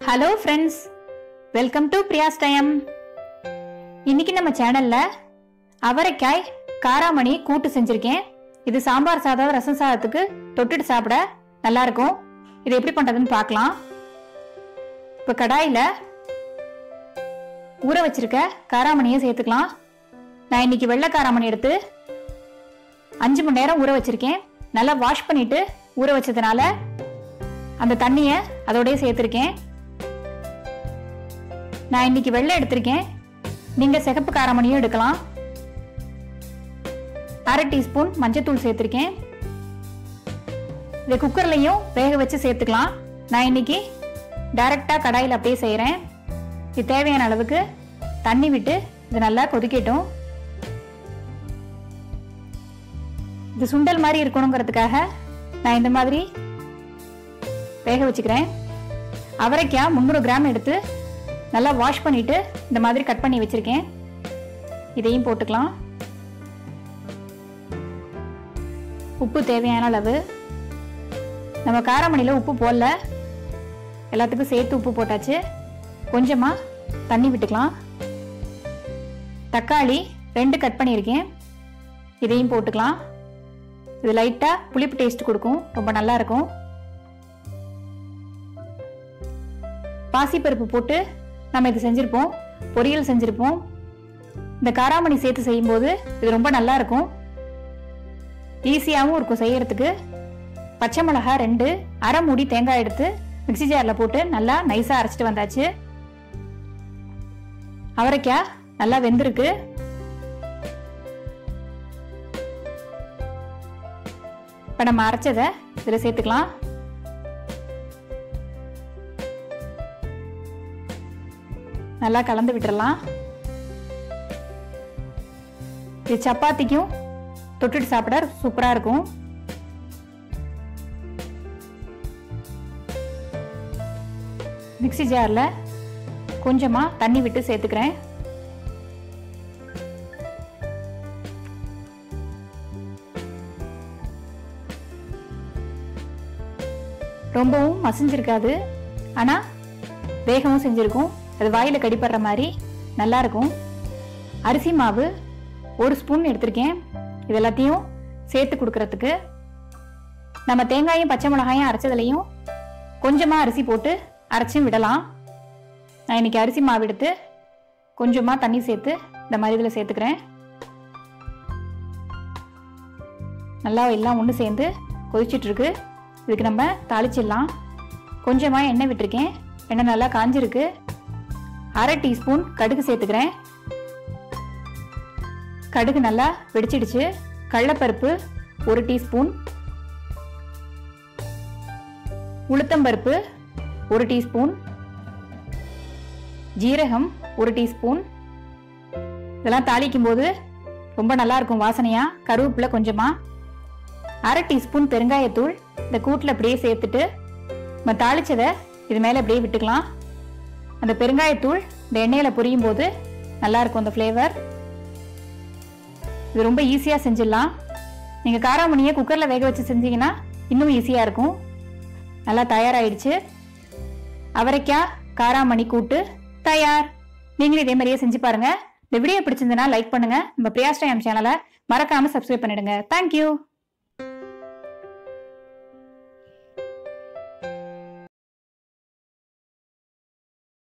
hello friends welcome to Priya's time இன்னைக்கு நம்ம சேனல்ல அவரைக்காய் காராமணி கூட்டு செஞ்சிருக்கேன் இது சாம்பார் சாதம் ரசம் சாதத்துக்கு தொட்டுட்டு சாப்பிட நல்லா இருக்கும் இது எப்படி பண்றதுன்னு பார்க்கலாம் இப்போ கடாயில ஊற வச்சிருக்க காராமணியை சேர்த்துக்கலாம் நான் இன்னைக்கு வெள்ளை காராமணி எடுத்து அஞ்சு மணி நேரம் ஊற வச்சிருக்கேன் நல்லா வாஷ் பண்ணிட்டு ஊற வச்சதுனால அந்த தண்ணியை அதோடய சேர்த்துருக்கேன் நான் இன்னைக்கு வெள்ளை எடுத்திருக்கேன் நீங்க சிகப்பு காரமணியும் எடுக்கலாம் அரை டீஸ்பூன் மஞ்சத்தூள் சேர்த்திருக்கேன் இதை குக்கர்லையும் வேக வச்சு சேர்த்துக்கலாம் நான் இன்னைக்கு டைரக்டா கடாயில் அப்படியே செய்கிறேன் இது தேவையான அளவுக்கு தண்ணி விட்டு இது நல்லா கொதிக்கட்டும் இது சுண்டல் மாதிரி இருக்கணுங்கிறதுக்காக நான் இந்த மாதிரி வேக வச்சுக்கிறேன் அவரைக்காய் முந்நூறு கிராம் எடுத்து நல்லா வாஷ் பண்ணிட்டு இந்த மாதிரி கட் பண்ணி வச்சிருக்கேன் இதையும் போட்டுக்கலாம் உப்பு தேவையான அளவு நம்ம காரமணியில் உப்பு போடல எல்லாத்துக்கும் சேர்த்து உப்பு போட்டாச்சு கொஞ்சமாக தண்ணி விட்டுக்கலாம் தக்காளி ரெண்டு கட் பண்ணியிருக்கேன் இதையும் போட்டுக்கலாம் இது லைட்டாக புளிப்பு டேஸ்ட் கொடுக்கும் ரொம்ப நல்லா இருக்கும் பாசிப்பருப்பு போட்டு நம்ம இது செஞ்சுருப்போம் பொரியல் செஞ்சுருப்போம் இந்த காராமணி சேர்த்து செய்யும்போது இது ரொம்ப நல்லா இருக்கும் ஈஸியாகவும் இருக்கும் செய்யறதுக்கு பச்சை மிளகா ரெண்டு அரை மூடி தேங்காய் எடுத்து மிக்சி ஜாரில் போட்டு நல்லா நைஸாக அரைச்சிட்டு வந்தாச்சு அவரைக்காய் நல்லா வெந்திருக்கு இப்போ நம்ம அரைச்சதை இதில் சேர்த்துக்கலாம் நல்லா கலந்து விட்டுறலாம் இது சப்பாத்திக்கும் தொட்டுட்டு சாப்பிட சூப்பராக இருக்கும் மிக்சி ஜாரில் கொஞ்சமாக தண்ணி விட்டு சேர்த்துக்கிறேன் ரொம்பவும் மசிஞ்சிருக்காது ஆனால் வேகமும் செஞ்சுருக்கும் அது வாயில் கடிப்படுற மாதிரி நல்லா இருக்கும் அரிசி மாவு ஒரு ஸ்பூன் எடுத்திருக்கேன் இது எல்லாத்தையும் சேர்த்து கொடுக்கறதுக்கு நம்ம தேங்காயும் பச்சை மிளகாயும் அரைச்சதுலையும் கொஞ்சமாக அரிசி போட்டு அரைச்சும் விடலாம் நான் இன்னைக்கு அரிசி மாவு எடுத்து கொஞ்சமாக தண்ணி சேர்த்து இந்த மாதிரி இதில் சேர்த்துக்கிறேன் நல்லா எல்லாம் ஒன்று சேர்ந்து கொதிச்சிட்ருக்கு இதுக்கு நம்ம தாளிச்சிடலாம் கொஞ்சமாக எண்ணெய் விட்டுருக்கேன் எண்ணெய் நல்லா காஞ்சிருக்கு அரை டீஸ்பூன் கடுகு சேர்த்துக்கிறேன் கடுகு நல்லா வெடிச்சிடுச்சு கடலப்பருப்பு ஒரு டீஸ்பூன் உளுத்தம்பருப்பு ஒரு டீஸ்பூன் ஜீரகம் ஒரு டீஸ்பூன் இதெல்லாம் தாளிக்கும் போது ரொம்ப நல்லா இருக்கும் வாசனையா கருவேப்பிலை கொஞ்சமா அரை டீஸ்பூன் பெருங்காயத்தூள் இந்த கூட்டில் அப்படியே சேர்த்துட்டு நம்ம தாளிச்சதை இது மேலே அப்படியே விட்டுக்கலாம் அந்த பெருங்காயத்தூள் இந்த எண்ணெயில் பொரியும் போது நல்லா இருக்கும் அந்த ஃப்ளேவர் இது ரொம்ப ஈஸியாக செஞ்சிடலாம் நீங்கள் காராமணியை குக்கரில் வேக வச்சு செஞ்சீங்கன்னா இன்னும் ஈஸியாக இருக்கும் நல்லா தயாராகிடுச்சு அவரைக்காய் காராமணி கூட்டு தயார் நீங்களும் இதே மாதிரியே செஞ்சு பாருங்க இந்த வீடியோ பிடிச்சிருந்தனா லைக் பண்ணுங்க நம்ம பிரியாஸ்டைம் சேனலை மறக்காம சப்ஸ்கிரைப் பண்ணிடுங்க தேங்க்யூ